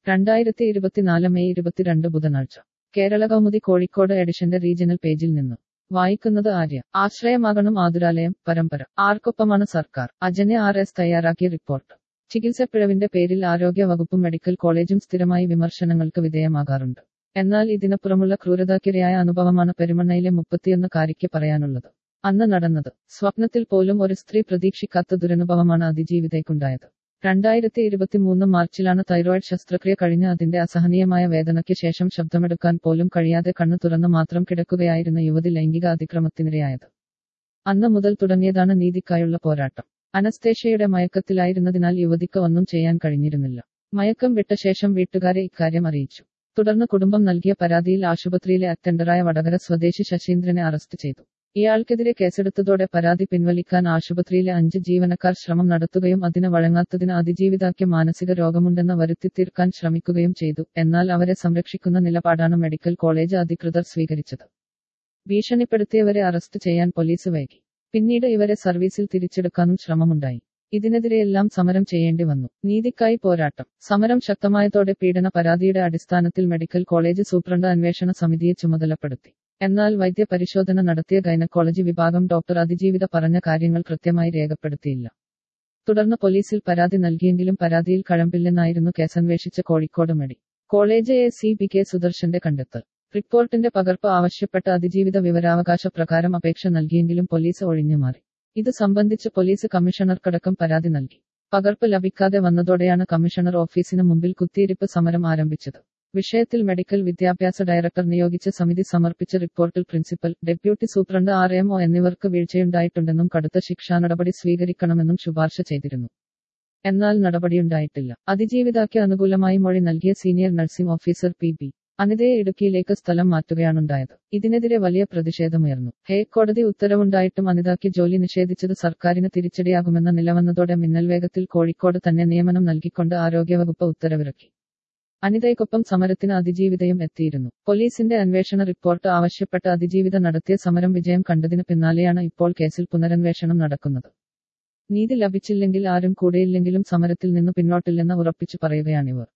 രണ്ടായിരത്തി ഇരുപത്തിനാല് മെയ് ഇരുപത്തിരണ്ട് ബുധനാഴ്ച കേരള കൗമുദി കോഴിക്കോട് എഡിഷന്റെ റീജിയണൽ പേജിൽ നിന്ന് വായിക്കുന്നത് ആര്യ ആശ്രയമാകണം ആതുരാലയം പരമ്പര ആർക്കൊപ്പമാണ് സർക്കാർ അജനെ ആർ എസ് തയ്യാറാക്കിയ റിപ്പോർട്ട് ചികിത്സപ്പിഴവിന്റെ പേരിൽ ആരോഗ്യ വകുപ്പും മെഡിക്കൽ കോളേജും സ്ഥിരമായി വിമർശനങ്ങൾക്ക് വിധേയമാകാറുണ്ട് എന്നാൽ ഇതിനപ്പുറമുള്ള ക്രൂരതാക്കിരയായ അനുഭവമാണ് പെരുമണ്ണയിലെ മുപ്പത്തിയൊന്ന് കാരിക്ക് പറയാനുള്ളത് അന്ന് നടന്നത് സ്വപ്നത്തിൽ പോലും ഒരു സ്ത്രീ പ്രതീക്ഷിക്കാത്ത ദുരനുഭവമാണ് അതിജീവിതയ്ക്കുണ്ടായത് രണ്ടായിരത്തി ഇരുപത്തിമൂന്ന് മാർച്ചിലാണ് തൈറോയിഡ് ശസ്ത്രക്രിയ കഴിഞ്ഞ് അതിന്റെ അസഹനീയമായ വേദനയ്ക്ക് ശേഷം ശബ്ദമെടുക്കാൻ പോലും കഴിയാതെ കണ്ണു തുറന്ന് മാത്രം കിടക്കുകയായിരുന്ന യുവതി ലൈംഗിക അതിക്രമത്തിനിരയായത് അന്ന് മുതൽ തുടങ്ങിയതാണ് നീതിക്കായുള്ള പോരാട്ടം അനസ്തേഷ്യയുടെ മയക്കത്തിലായിരുന്നതിനാൽ യുവതിക്ക് ഒന്നും ചെയ്യാൻ കഴിഞ്ഞിരുന്നില്ല മയക്കം വിട്ട ശേഷം വീട്ടുകാരെ ഇക്കാര്യം അറിയിച്ചു തുടർന്ന് കുടുംബം നൽകിയ പരാതിയിൽ ആശുപത്രിയിലെ അറ്റൻഡറായ വടകര സ്വദേശി ശശീന്ദ്രനെ അറസ്റ്റ് ചെയ്തു ഇയാൾക്കെതിരെ കേസെടുത്തതോടെ പരാതി പിൻവലിക്കാൻ ആശുപത്രിയിലെ അഞ്ച് ജീവനക്കാർ ശ്രമം നടത്തുകയും അതിന് വഴങ്ങാത്തതിന് അതിജീവിതാക്ക് മാനസിക രോഗമുണ്ടെന്ന് വരുത്തി തീർക്കാൻ ശ്രമിക്കുകയും ചെയ്തു എന്നാൽ അവരെ സംരക്ഷിക്കുന്ന നിലപാടാണ് മെഡിക്കൽ കോളേജ് അധികൃതർ സ്വീകരിച്ചത് ഭീഷണിപ്പെടുത്തിയവരെ അറസ്റ്റ് ചെയ്യാൻ പോലീസ് വൈകി പിന്നീട് ഇവരെ സർവീസിൽ തിരിച്ചെടുക്കാനും ശ്രമമുണ്ടായി ഇതിനെതിരെയെല്ലാം സമരം ചെയ്യേണ്ടി വന്നു നീതിക്കായി പോരാട്ടം സമരം ശക്തമായതോടെ പീഡന പരാതിയുടെ അടിസ്ഥാനത്തിൽ മെഡിക്കൽ കോളേജ് സൂപ്രണ്ട് അന്വേഷണ സമിതിയെ ചുമതലപ്പെടുത്തി എന്നാൽ വൈദ്യ പരിശോധന നടത്തിയ ഗൈനക്കോളജി വിഭാഗം ഡോക്ടർ അതിജീവിത പറഞ്ഞ കാര്യങ്ങൾ കൃത്യമായി രേഖപ്പെടുത്തിയില്ല തുടർന്ന് പോലീസിൽ പരാതി നൽകിയെങ്കിലും പരാതിയിൽ കഴമ്പില്ലെന്നായിരുന്നു കേസന്വേഷിച്ച Kozhikode medi college A C B K സുദർശന്റെ കണ്ടെത്തൽ റിപ്പോർട്ടിന്റെ പകർപ്പ് ആവശ്യപ്പെട്ട അതിജീവിത വിവരാവകാശ പ്രകാരം അപേക്ഷ നൽകിയെങ്കിലും പോലീസ് ഒഴിഞ്ഞുമാറി ഇത് സംബന്ധിച്ച് പോലീസ് കമ്മീഷണർക്കടക്കം പരാതി നൽകി പകർപ്പ് ലഭിക്കാതെ വന്നതോടെയാണ് കമ്മീഷണർ ഓഫീസിന് മുമ്പിൽ കുത്തിയിരിപ്പ് സമരം ആരംഭിച്ചത് വിഷയത്തിൽ മെഡിക്കൽ വിദ്യാഭ്യാസ ഡയറക്ടർ നിയോഗിച്ച സമിതി സമർപ്പിച്ച റിപ്പോർട്ടിൽ principal deputy superintendent R M O എന്നിവർക്ക് വീഴ്ചയുണ്ടായിട്ടുണ്ടെന്നും കടുത്ത ശിക്ഷാ നടപടി സ്വീകരിക്കണമെന്നും ശുപാർശ ചെയ്തിരുന്നു എന്നാൽ നടപടിയുണ്ടായിട്ടില്ല അതിജീവിതാക്ക് അനുകൂലമായി മൊഴി നൽകിയ senior nursing officer P B അനിതയെ ഇടുക്കിയിലേക്ക് സ്ഥലം മാറ്റുകയാണുണ്ടായത് ഇതിനെതിരെ വലിയ പ്രതിഷേധമുയർന്നു ഹൈക്കോടതി ഉത്തരവുണ്ടായിട്ടും അനിതയ്ക്ക് ജോലി നിഷേധിച്ചത് സർക്കാരിന് തിരിച്ചടിയാകുമെന്ന നിലവന്നതോടെ മിന്നൽ വേഗത്തിൽ കോഴിക്കോട് തന്നെ നിയമനം നൽകിക്കൊണ്ട് ആരോഗ്യവകുപ്പ് ഉത്തരവിറക്കി അനിതയ്ക്കൊപ്പം സമരത്തിന് അതിജീവിതയും എത്തിയിരുന്നു പോലീസിന്റെ അന്വേഷണ റിപ്പോർട്ട് ആവശ്യപ്പെട്ട് അതിജീവിത നടത്തിയ സമരം വിജയം കണ്ടതിന് പിന്നാലെയാണ് ഇപ്പോൾ കേസിൽ പുനരന്വേഷണം നടക്കുന്നത് നീതി ലഭിച്ചില്ലെങ്കിൽ ആരും കൂടെയില്ലെങ്കിലും സമരത്തിൽ നിന്ന് പിന്നോട്ടില്ലെന്ന് ഉറപ്പിച്ചു പറയുകയാണിവർ